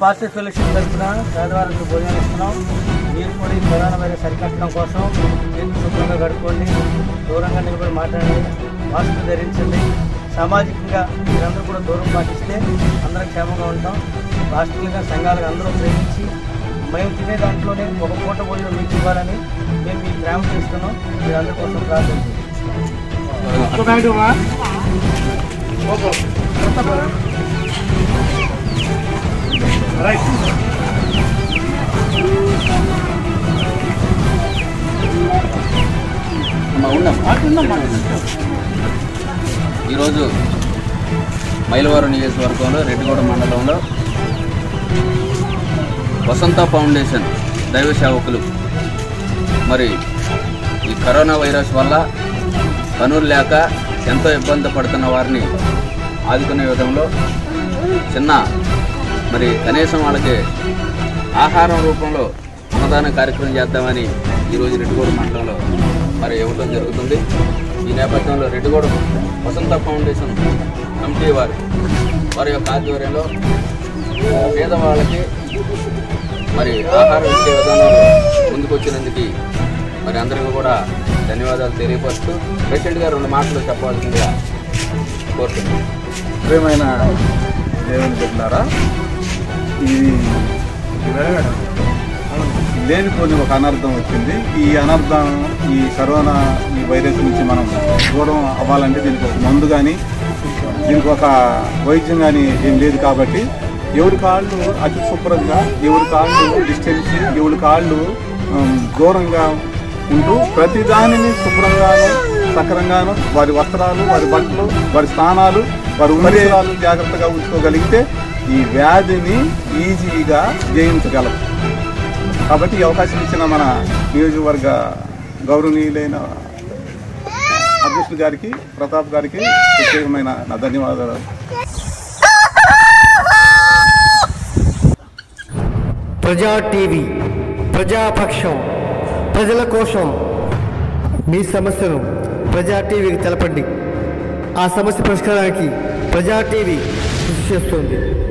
pastor fellowship తరఫున పేదవారికి భోజనం ఇస్తున్నాం మీరు కూడా ఈ కరోనా వైరస్ సరికట్టడం కోసం చేతులు శుభ్రంగా గడుపుకోండి దూరంగా నిలబడి మాట్లాడండి మాస్క్ ధరించండి సామాజికంగా మీరందరూ కూడా దూరం పాటిస్తే అందరం క్షేమంగా ఉంటాం రాష్ట్రాలుగా సంఘాలుగా అందరూ ప్రేమించి మేము తినే దాంట్లోనే ఒక పూట భోజనం మీకు ఇవ్వాలని మేము మీ గ్రామం చేస్తున్నాం మీరందరి కోసం ప్రార్థించండి ఈరోజు మైలవరం నియోజకవర్గంలో రెడ్డిగూడ మండలంలో వసంత ఫౌండేషన్ దైవ సేవకులు మరి ఈ కరోనా వైరస్ వల్ల పనులు లేక ఎంతో ఇబ్బంది పడుతున్న వారిని ఆదుకునే విధంలో చిన్న మరి కనీసం వాళ్ళకి ఆహారం రూపంలో అన్నదాన కార్యక్రమం చేద్దామని ఈరోజు రెడ్డిగూడ మండలంలో మరి ఇవ్వడం జరుగుతుంది ఈ నేపథ్యంలో రెడ్డిగూడ వసంత ఫౌండేషన్ కమిటీ వారు వారి యొక్క ఆధ్వర్యంలో పేదవాళ్ళకి మరి ఆహారం ఇచ్చే విధానంలో ముందుకొచ్చినందుకు మరి అందరికీ కూడా ధన్యవాదాలు తెలియపరుస్తూ ప్రెసిడెంట్ గారు రెండు మాటలు చెప్పాల్సిందిగా కోరుతున్నాను ప్రియమైన దేవుని బిడ్డారా ఇది లేనిపోని ఒక అనర్థం వచ్చింది ఈ అనర్థం ఈ కరోనా ఈ వైరస్ నుంచి మనం దూరం అవ్వాలంటే దీనికి ఒక మందు కానీ దీనికి ఒక వైద్యం కానీ ఏం లేదు కాబట్టి ఎవరి కాళ్ళు అతి శుభ్రంగా ఎవరి కాళ్ళు డిస్టెన్స్ ఎవరి కాళ్ళు ఉమ్, దూరంగా ఉంటూ ప్రతి దానిని శుభ్రంగాను సక్రంగాను వారి వస్త్రాలు వారి బట్టలు వారి స్నానాలు వారి ఉపరిసరాలు జాగ్రత్తగా ఉంచుకోగలిగితే ఈ వ్యాధిని ఈజీగా జయించగలం కాబట్టి ఈ అవకాశం ఇచ్చిన మన నియోజకవర్గ గౌరవనీయులైన అధ్యక్షులు గారికి ప్రతాప్ గారికి ప్రత్యేకమైన నా ధన్యవాదాలు ప్రజా టీవీ ప్రజాపక్షం ప్రజల కోసం మీ సమస్యను ప్రజా టీవీకి తెలపండి ఆ సమస్య పరిష్కారానికి ప్రజా టీవీ కృషి చేస్తుంది